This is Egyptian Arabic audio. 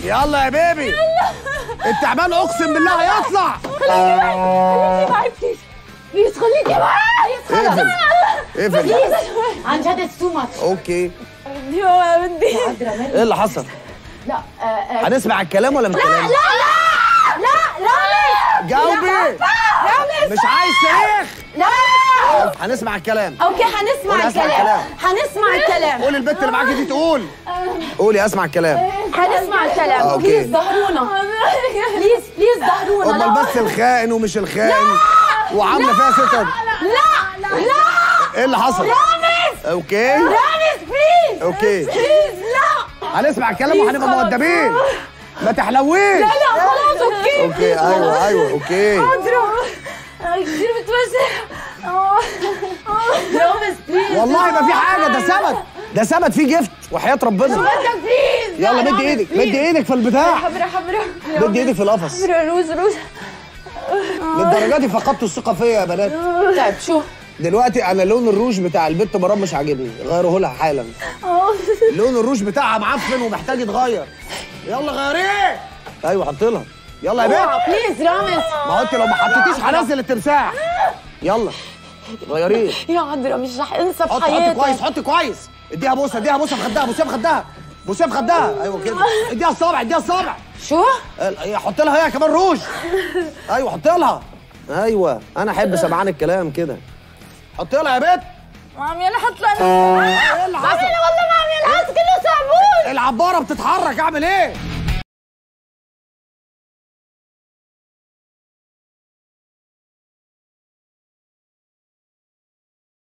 يلا يا بيبي التعبان اقسم بالله هيطلع خليكي معي بليز بليز خليكي معي اقفل اقفل عن جد اتس تو ماتش اوكي بدي ما بدي ايه اللي حصل لا آه، آه. هنسمع الكلام ولا مش لا كلام لا لا لا رامز جاوبي رامز مش عايز صريخ لا هنسمع الكلام اوكي حنسمع قولي أسمع الكلام الكلام. حنسمع الكلام قولي البت اللي معاكي دي تقول قولي اسمع الكلام حنسمع آه، الكلام أوكي. بليز ظهرونا بليز بليز ظهرونا امال لا بس الخائن ومش الخائن وعامله فيها ستر لا لا ايه اللي حصل رامز اوكي رامز بليز اوكي بليز لا هنسمع الكلام وهنبقى خلاص. مؤدبين ما تحلويش لا لا خلاص اوكي اوكي ايوه ايوه اوكي قادرة كثير بتوجع رامز بليز والله ما في حاجه ده ثبت ده ثبت فيه جفت وحياه ربنا بليز يلا مد ايدك مد ايدك في البتاع حمرا حمرا مد ايدك في القفص حمرا روز روز للدرجه دي فقدتوا الثقه فيا يا بنات طيب شو دلوقتي انا لون الروج بتاع البت مرام مش عاجبني غيره لها حالا لون الروج بتاعها معفن ومحتاج يتغير يلا غيريه ايوه حط لها يلا يا بنت بليز رامز ما هو انت لو ما حطيتيش هنزل التمساح يلا غيريه يا عذرا مش رح انسى حط حط بحياتي كويس حط كويس اديها بوسه اديها بوسه في خدها بوسه في خدها بوسه في خدها ايوه كده اديها الصابع اديها الصابع شو؟ ال- حط لها هي كمان روج ايوه حط لها ايوه انا احب سمعان الكلام كده حط لها يا بنت مام يلا حط لنا ايه اللي حصل والله مام يلا كله صابون العباره بتتحرك اعمل ايه